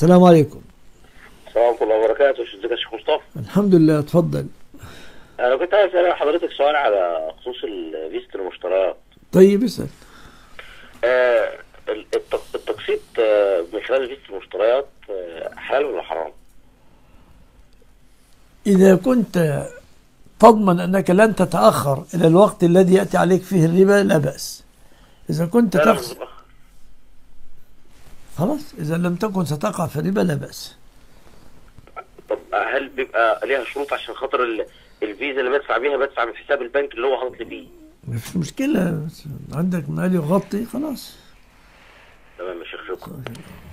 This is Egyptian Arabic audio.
السلام عليكم السلام ورحمة الله وبركاته ازيك يا شيخ مصطفى الحمد لله اتفضل انا كنت عايز اسال حضرتك سؤال على خصوص ال- فيزة المشتريات طيب اسأل آه ال- التق- التقسيط آه، من خلال فيزة المشتريات آه، حلال ولا حرام؟ إذا كنت تضمن أنك لن تتأخر إلى الوقت الذي يأتي عليك فيه الربا لا بأس إذا كنت لا، لا، تخسر خلاص إذا لم تكن ستقع في الربا لا بأس طب هل بيبقى ليها شروط عشان خاطر ال- الفيزا اللي بدفع بيها بدفع من حساب البنك اللي هو حاطط لي فيه ما فيش مشكلة عندك مال يغطي خلاص تمام يا شيخ شكرا